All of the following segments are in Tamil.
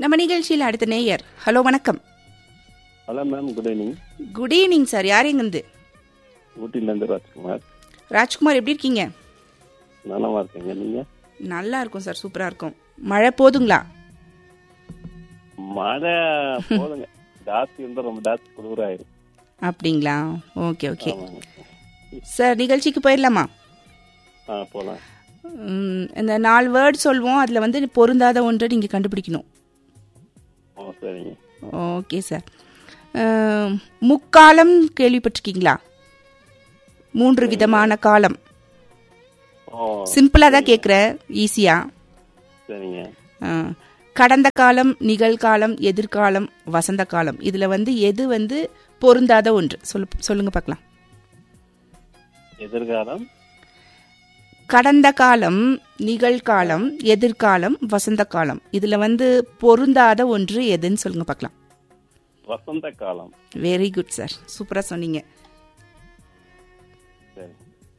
நம்ம நிகழ்ச்சியில் அடுத்த நேயர் ஹலோ வணக்கம் hello ma'am good evening good evening sir யார் எங்கிருந்து ஊட்டிலேருந்து ராஜ்குமார் ராஜ்குமார் எப்படி இருக்கீங்க நலமா இருக்கீங்க நீங்க நல்லா இருக்கும் சார் சூப்பரா இருக்கும் மழை போதுங்களா மழை போதுங்க ஜாஸ்தி இருந்தால் ரொம்ப ஜாஸ்தி குளிராயிரும் அப்படிங்களா ஓகே ஓகே ஆமாங்க சார் நிகழ்ச்சிக்கு போயிடலாமா ஆ போகலாம் ம், இந்த நாலு வேர்ட் சொல்வோம் அதில் வந்து பொருந்தாத ஒன்றை நீங்கள் கண்டுபிடிக்கணும் ஓ சரிங்க ஓகே சார் அம், முக்காலம் கேள்விப்பட்டிருக்கீங்களா மூன்று விதமான காலம் ஓ சிம்பிளாக தான் கேட்குறேன் ஈஸியாக சரிங்க கடந்த காலம் நிகழ்காலம் எதிர்காலம் வசந்த காலம் இதில் வந்து எது வந்து பொருந்தாத ஒன்று சொல்லு சொல்லுங்க பார்க்கலாம் எதிர்காலம் கடந்த காலம் நிகழ்காலம் எதிர்காலம் வசந்த காலம் இதுல வந்து பொருந்தாத ஒன்று எதுன்னு சொல்லுங்க பார்க்கலாம் வசந்த காலம் வெரி குட் சார் சூப்பரா சொன்னீங்க சரி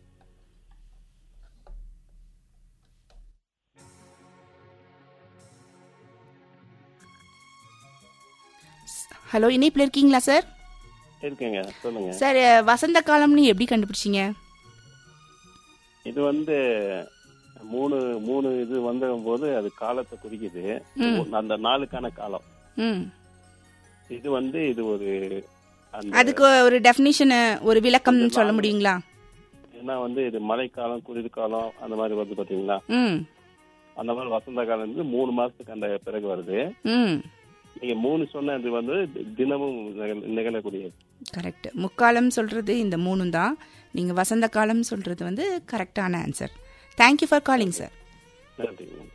ஹலோ இணைப்பில் இருக்கீங்களா சார் இருக்குங்க சொல்லுங்க சார் வசந்த காலம்னு எப்படி கண்டுபிடிச்சீங்க இது வந்து மூணு மூணு இது வந்த போது அது காலத்தை குறிக்குது அந்த நாளுக்கான காலம் ம் இது வந்து இது ஒரு அந்த அதுக்கு ஒரு டெஃபினிஷனு ஒரு விளக்கம் சொல்ல முடியுங்களா ஏன்னா வந்து இது மழைக்காலம் குளிர்காலம் அந்த மாதிரி வருது பாத்தீங்களா ம் அந்த மாதிரி வசந்த காலம் வந்து மூணு மாசத்துக்கு அந்த பிறகு வருது ம் நீங்க மூணு சொன்னது வந்து தினமும் நிகழ- நிகழக்கூடியது கரெக்ட் முக்காலம் சொல்றது இந்த மூணும் தான் நீங்க வசந்த காலம் சொல்றது வந்து கரெக்டான answer thank you for calling sir நன்றி